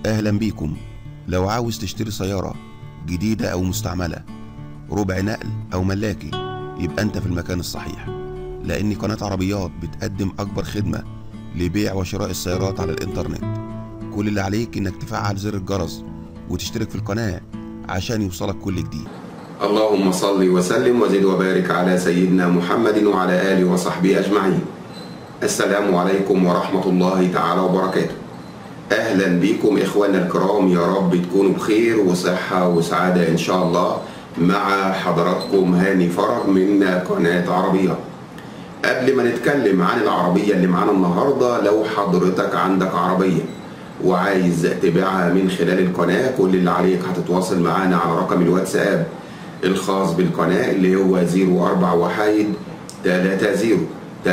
أهلا بيكم لو عاوز تشتري سيارة جديدة أو مستعملة ربع نقل أو ملاكي يبقى أنت في المكان الصحيح لأن قناة عربيات بتقدم أكبر خدمة لبيع وشراء السيارات على الإنترنت كل اللي عليك إنك تفعل زر الجرس وتشترك في القناة عشان يوصلك كل جديد اللهم صل وسلم وزد وبارك على سيدنا محمد وعلى آله وصحبه أجمعين السلام عليكم ورحمة الله تعالى وبركاته أهلا بكم إخواننا الكرام يا رب تكونوا بخير وصحة وسعادة إن شاء الله مع حضراتكم هاني فرج من قناة عربية قبل ما نتكلم عن العربية اللي معانا النهاردة لو حضرتك عندك عربية وعايز تبيعها من خلال القناة كل اللي عليك هتتواصل معانا على رقم الواتساب الخاص بالقناة اللي هو 04 وحايد 30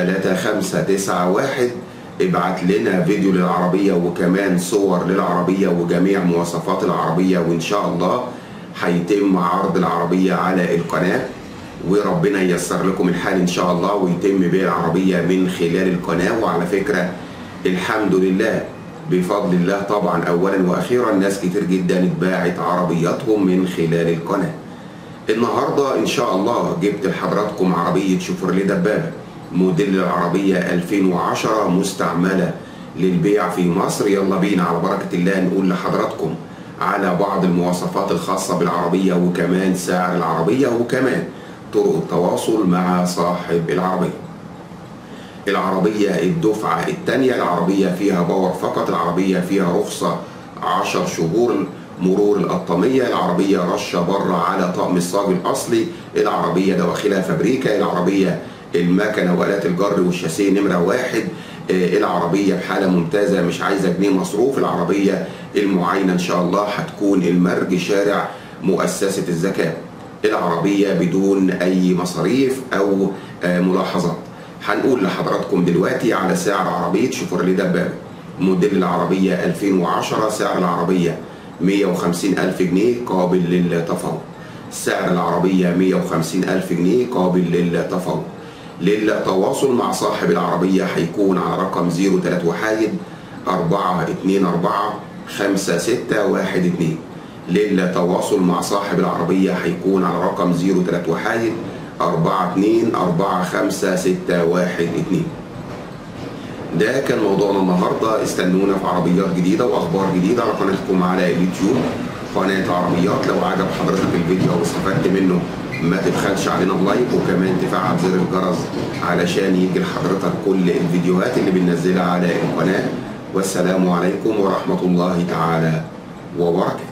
3591 ابعت لنا فيديو للعربية وكمان صور للعربية وجميع مواصفات العربية وإن شاء الله هيتم عرض العربية على القناة وربنا ييسر لكم الحال إن شاء الله ويتم بيع العربية من خلال القناة وعلى فكرة الحمد لله بفضل الله طبعا أولا وأخيرا ناس كتير جدا اتباعت عربياتهم من خلال القناة النهاردة إن شاء الله جبت لحضراتكم عربية شوفرلي دبابة موديل العربية 2010 مستعملة للبيع في مصر يلا بينا على بركة الله نقول لحضراتكم على بعض المواصفات الخاصة بالعربية وكمان سعر العربية وكمان طرق التواصل مع صاحب العربية العربية الدفعة الثانية العربية فيها باور فقط العربية فيها رخصة 10 شهور مرور القطامية العربية رشة بره على طقم الصاج الأصلي العربية دواخلها فابريكا العربية المكنة وآلات الجر والشاسيه نمرة واحد العربية بحالة ممتازة مش عايزة جنيه مصروف العربية المعاينة إن شاء الله هتكون المرج شارع مؤسسة الزكاة العربية بدون أي مصاريف أو ملاحظات هنقول لحضراتكم دلوقتي على سعر عربية شيفروليه دبابة موديل العربية 2010 سعر العربية 150 ألف جنيه قابل للتفاوض سعر العربية 150 ألف جنيه قابل للتفاوض للتواصل مع صاحب العربية هيكون على رقم 03 وحايد 424 5612 للتواصل مع صاحب العربية هيكون على رقم 03 وحايد 4245612 ده كان موضوعنا النهارده استنونا في عربيات جديده واخبار جديده على قناتكم على اليوتيوب قناه عربيات لو عجب حضرتك الفيديو او استفدت منه ما تبخلش علينا بلايك وكمان تفعل زر الجرس علشان يجي لحضرتك كل الفيديوهات اللي بننزلها على القناه والسلام عليكم ورحمه الله تعالى وبركاته